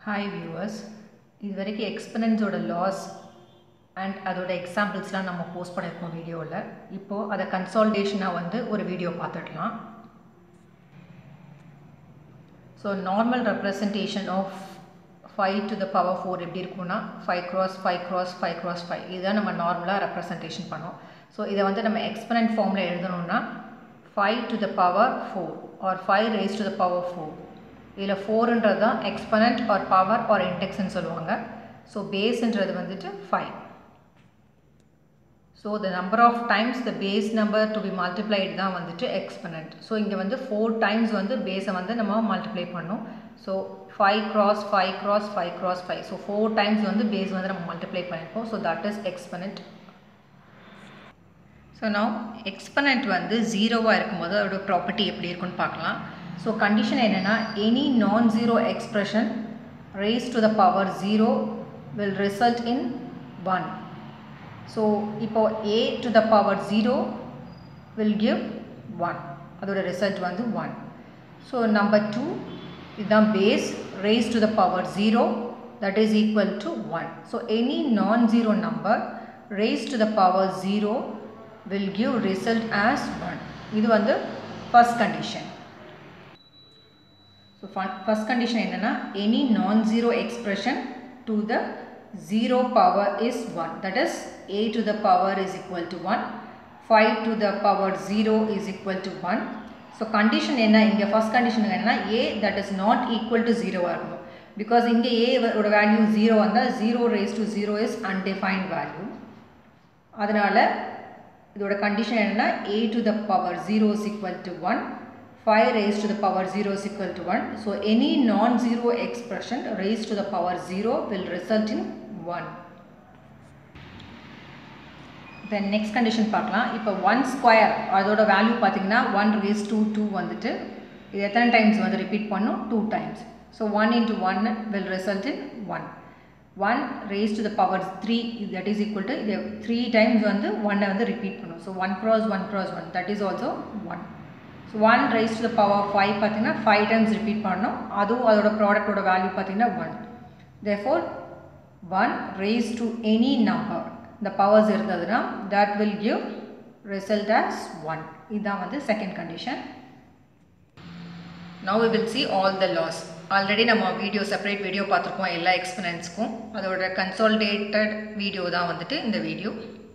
Hi viewers இது வரைக்கும் எக்ஸ்பனன்ஸோட loss and அதோட எக்ஸாம்பிள்ஸ்லாம் நம்ம போஸ்ட் பண்ணியிருக்கோம் வீடியோவில் இப்போது அதை கன்சால்டேஷனாக வந்து ஒரு வீடியோ பார்த்துடலாம் so normal representation of five to the power four எப்படி இருக்கும்னா five cross five cross five cross five இதுதான் நம்ம நார்மலாக ரெப்ரசன்டேஷன் பண்ணோம் ஸோ இதை வந்து நம்ம எக்ஸ்பனன்ட் ஃபார்மில் எழுதணும்னா five to the power four or five raise to the power four இதில் ஃபோருன்றது தான் எக்ஸ்பனண்ட் ஆர் பவர் ஆர் இன்டெக்ஸ்ன்னு சொல்லுவாங்க ஸோ பேஸ்ன்றது வந்துட்டு five so the number of times the base number to be multiplied தான் வந்துட்டு எக்ஸ்பனண்ட் ஸோ இங்கே வந்து ஃபோர் டைம்ஸ் வந்து பேஸை வந்து நம்ம மல்டிப்ளை பண்ணோம் so five cross five cross five cross five so four times வந்து பேஸ் வந்து நம்ம மல்டிப்ளை பண்ணியிருக்கோம் so that is exponent so நான் எக்ஸ்பனண்ட் வந்து ஜீரோவாக இருக்கும்போது அதோட ப்ராப்பர்ட்டி எப்படி இருக்குன்னு பார்க்கலாம் ஸோ கண்டிஷன் என்னென்னா any non zero expression raise to the power zero will result in one so இப்போ A to the power zero will give one அதோட ரிசல்ட் வந்து ஒன் ஸோ நம்பர் டூ இதுதான் base raise to the power zero that is equal to one so any non zero number raise to the power zero will give result as one இது வந்து first condition so first condition என்னென்னா any non zero expression to the zero power is one that is A to the power is equal to one five to the power zero is equal to one so condition என்ன இங்கே first condition என்னென்னா ஏ that is not equal to ஜீரோவாக இருக்கணும் because இங்கே A ஓட value zero வந்தால் zero raise to zero is undefined value அதனால் இதோட கண்டிஷன் என்னென்னா A to the power zero is equal to one 5 raised to the power 0 is equal to 1. So, any non-zero expression raised to the power 0 will result in 1. Then next condition பார்க்கலாம் இப்போ 1 square அதோட value பார்த்தீங்கன்னா 1 raised to 2 வந்துட்டு இது எத்தனை times வந்து repeat பண்ணும் 2 times so 1 into 1 will result in 1. 1 raised to the power 3 that is equal to இது 3 டைம்ஸ் வந்து 1 வந்து ரிப்பீட் பண்ணும் so 1 cross 1 cross 1 that is also 1. So one raise to the power five பார்த்தீங்கன்னா five times repeat பண்ணணும் அதுவும் அதோட ப்ராடக்டோட value பார்த்தீங்கன்னா one therefore one raise to any number இந்த பவர்ஸ் இருந்ததுன்னா that will give result as one இதுதான் வந்து second condition now we will see all the laws already நம்ம வீடியோ செப்பரேட் வீடியோ பார்த்துருக்கோம் எல்லா எக்ஸ்பீரியன்ஸ்க்கும் அதோட கன்சால்டேட்டட் வீடியோ தான் வந்துட்டு இந்த வீடியோ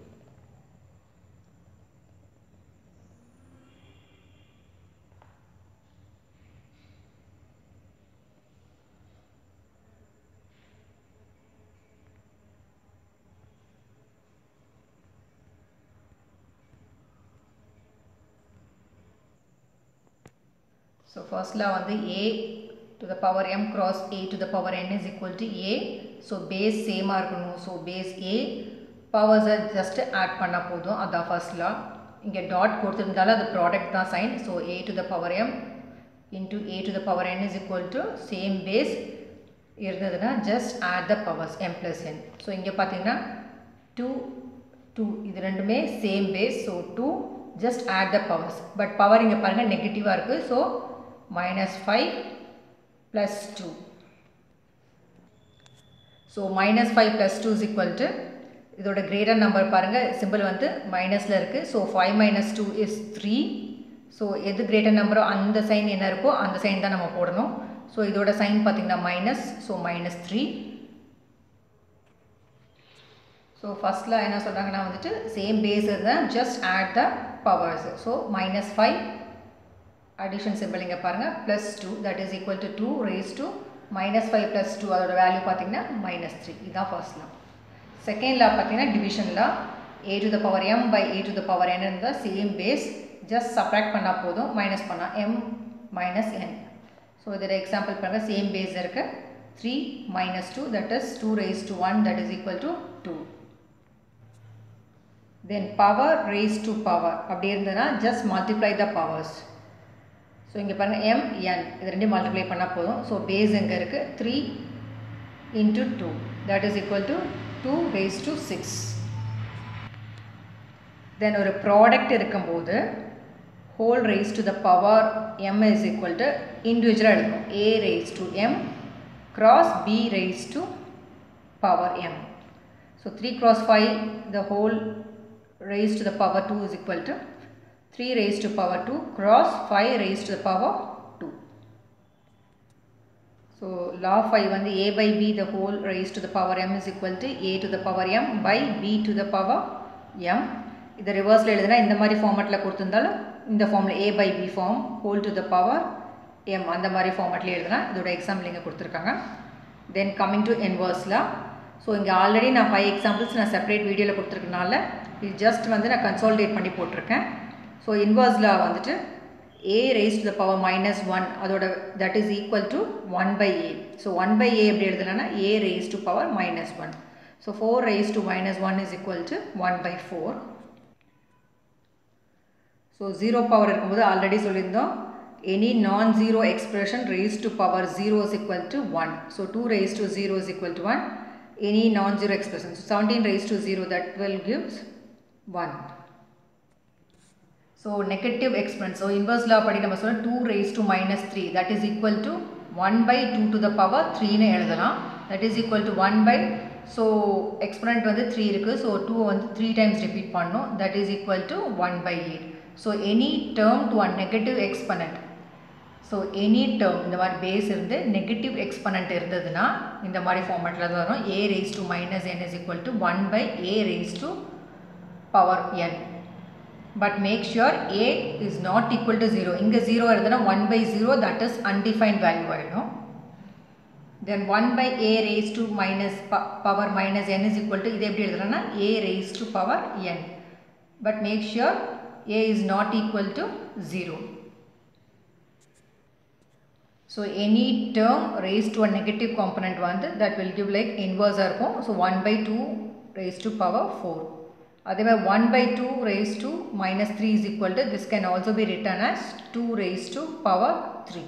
So first law வந்து a to the power m cross a to the power n is equal to a. So base same இருக்கணும். So base a powers just add பண்ண போதும் அதான் first law. இங்கே dot கொடுத்திருந்தாலும் அது product தான் sign. So a to the power m into a to the power n is equal to same base இருந்ததுன்னா just add the powers m plus n. So இங்கே பார்த்தீங்கன்னா 2 2 இது ரெண்டுமே same base. So 2 just add the powers. But power இங்கே பாருங்க நெகட்டிவாக இருக்குது. So minus 5 plus 2. So minus 5 plus 2 is equal to இதோட கிரேட்டர் நம்பர் பாருங்கள் சிம்பிள் வந்து மைனஸில் இருக்குது so five minus two is three so எது கிரேட்டர் நம்பரோ அந்த சைன் என்ன இருக்கோ அந்த சைன் தான் நம்ம போடணும் ஸோ இதோட சைன் பார்த்திங்கன்னா minus so minus three so ஃபஸ்ட்டில் என்ன சொல்கிறாங்கன்னா வந்துட்டு சேம் பேஸ் தான் just add the powers so minus five addition simple இங்கே பாருங்கள் plus two that is equal to two raise to minus five plus two அதோட வேல்யூ பார்த்தீங்கன்னா மைனஸ் த்ரீ இதுதான் ஃபர்ஸ்ட் லா செகண்ட் லா பார்த்தீங்கன்னா division law A to the power M by A to the power N இருந்தால் same base just subtract பண்ணால் போதும் minus பண்ணால் M minus N so இதோட example பாருங்கள் சேம் பேஸ் இருக்குது three minus two that is two raise to one that is equal to two then power raise to power அப்படி இருந்ததுன்னா just multiply the powers so இங்கே பாருங்கள் M N இது ரெண்டையும் multiply பண்ணால் போதும் ஸோ பேஸ் எங்கே இருக்குது three into two that is equal to two raise to six then ஒரு ப்ராடக்ட் இருக்கும்போது whole raised to the power m is equal to individual எடுக்கணும் a raised to m cross b raised to power m. So 3 cross 5 the whole raised to the power 2 is equal to 3 raised to power 2 cross 5 raised to the power 2. So law 5 வந்து a by b the whole raised to the power m is equal to a to the power m by b to the power m. இதை ரிவர்ஸில் எழுதுனா இந்த மாதிரி ஃபார்மேட்டில் கொடுத்துருந்தாலும் இந்த ஃபார்மில் a by b form whole to the power m அந்த மாதிரி ஃபார்மேட்லேயே எழுதுனா இதோட எக்ஸாம்பிள் இங்கே கொடுத்துருக்காங்க தென் கம்மிங் டு இன்வர்ஸில் ஸோ இங்கே ஆல்ரெடி நான் ஃபைவ் எக்ஸாம்பிள்ஸ் நான் செப்பரேட் வீடியோவில் கொடுத்துருக்கனால இது ஜஸ்ட் வந்து நான் கன்சால்டேட் பண்ணி போட்டிருக்கேன் ஸோ இன்வர்ஸில் வந்துட்டு a raised to the power minus 1 அதோட that is equal to 1 by a so 1 by a எப்படி எழுதலாம்னா a raised to power minus 1 so 4 raised to minus 1 is equal to 1 by 4 so 0 power இருக்கும்போது already சொல்லியிருந்தோம் any non-zero expression raised to power 0 is equal to 1 so 2 raised to 0 is equal to 1 any non-zero expression so 17 raised to 0 that will gives 1 so negative exponents so inverse law படி நம்ம சொல்ல two raise to minus three that is equal to one by two to the power த்ரீன்னு எழுதலாம் that is equal to one by so exponent வந்து three இருக்குது so two வந்து three times repeat பண்ணணும் that is equal to one by eight so any term to a negative exponent so any term இந்த மாதிரி base இருந்து negative exponent இருந்ததுன்னா இந்த மாதிரி ஃபார்மேட்டில் தான் வரும் A raise to minus N is equal to one by A raise to power N but make sure a is not equal to 0 இங்க 0 இருந்தனா 1 by 0 that is undefined value ஆயிடும் then 1 by a raised to minus power minus n is equal to இது எப்படி எழுதலாம்னா a raised to power n but make sure a is not equal to 0 so any term raised to a negative component வந்து that will give like inverse இருக்கும் so 1 by 2 raised to power 4 அதே மாதிரி one by two raise to minus three is equal to this can also be written as two raise to power three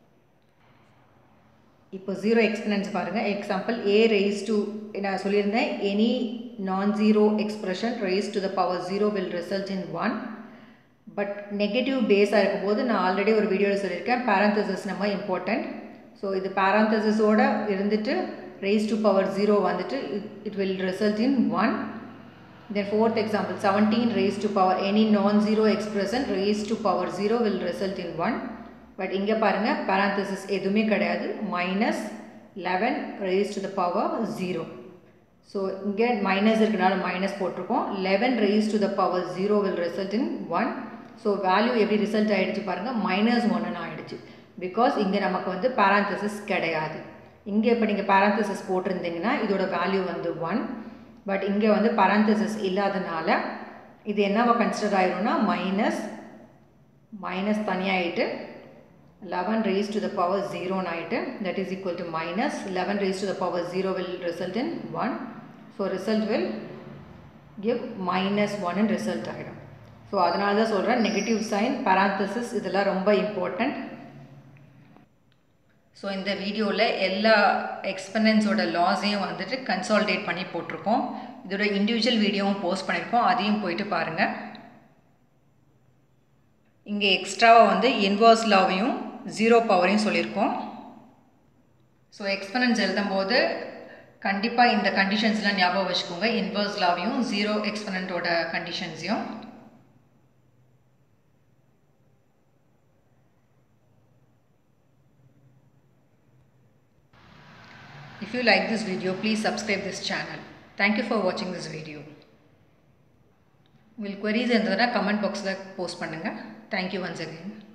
இப்போ zero exponents பாருங்கள் example A raise to நான் சொல்லியிருந்தேன் any non zero expression raise to the power zero will result in one but negative பேஸாக இருக்கும்போது நான் already ஒரு வீடியோவில் சொல்லியிருக்கேன் பேரந்தசிஸ் நம்ம இம்பார்ட்டண்ட் ஸோ இது பேரந்தசிஸோட இருந்துட்டு ரேஸ் டு பவர் ஜீரோ வந்துட்டு it will result in one Then fourth example, 17 raised to power any non-zero expression raised to power 0 will result in 1. But இங்க பாருங்க parenthesis எதுவுமே கிடையாது minus 11 raised to the power 0. So இங்க minus இருக்கனால minus போட்டிருக்கோம் 11 raised to the power 0 will result in 1. So value எப்படி result ஆயிடுச்சு பாருங்க minus 1 ஆயிடுச்சு because இங்க நமக்கு வந்து parenthesis கிடையாது இங்க இப்போ நீங்கள் parenthesis போட்டிருந்தீங்கன்னா இதோட வேல்யூ வந்து 1 பட் இங்கே வந்து பராந்தசிஸ் இல்லாதனால இது என்னவா கன்சிடர் ஆயிரும்னா மைனஸ் மைனஸ் தனியாகிட்டு eleven raise to the power ஜீரோன்னு ஆகிட்டு that is equal to minus eleven raise to the power zero will result in one so result will give minus ஒன்னு ரிசல்ட் ஆகிடும் ஸோ அதனால தான் சொல்கிறேன் நெகட்டிவ் சைன் பராந்தசிஸ் இதெல்லாம் ரொம்ப இம்பார்ட்டண்ட் ஸோ இந்த வீடியோவில் எல்லா எக்ஸ்பெனன்ஸோட லாஸையும் வந்துட்டு கன்சால்டேட் பண்ணி போட்டிருக்கோம் இதோட இண்டிவிஜுவல் வீடியோவும் போஸ்ட் பண்ணியிருக்கோம் அதையும் போயிட்டு பாருங்கள் இங்கே எக்ஸ்ட்ராவாக வந்து இன்வர்ஸ் லாவையும் ஜீரோ பவரையும் சொல்லியிருக்கோம் ஸோ எக்ஸ்பெனன்ஸ் எழுதும்போது கண்டிப்பாக இந்த கண்டிஷன்ஸ்லாம் ஞாபகம் வச்சுக்கோங்க இன்வர்ஸ் லாவையும் ஜீரோ எக்ஸ்பெனண்ட்டோட கண்டிஷன்ஸையும் If you like this video, please subscribe this channel. Thank you for watching this video. உங்களுக்கு queries இருந்ததுன்னா கமெண்ட் பாக்ஸில் போஸ்ட் பண்ணுங்கள் தேங்க்யூ ஒன்ஸ் அகெயின்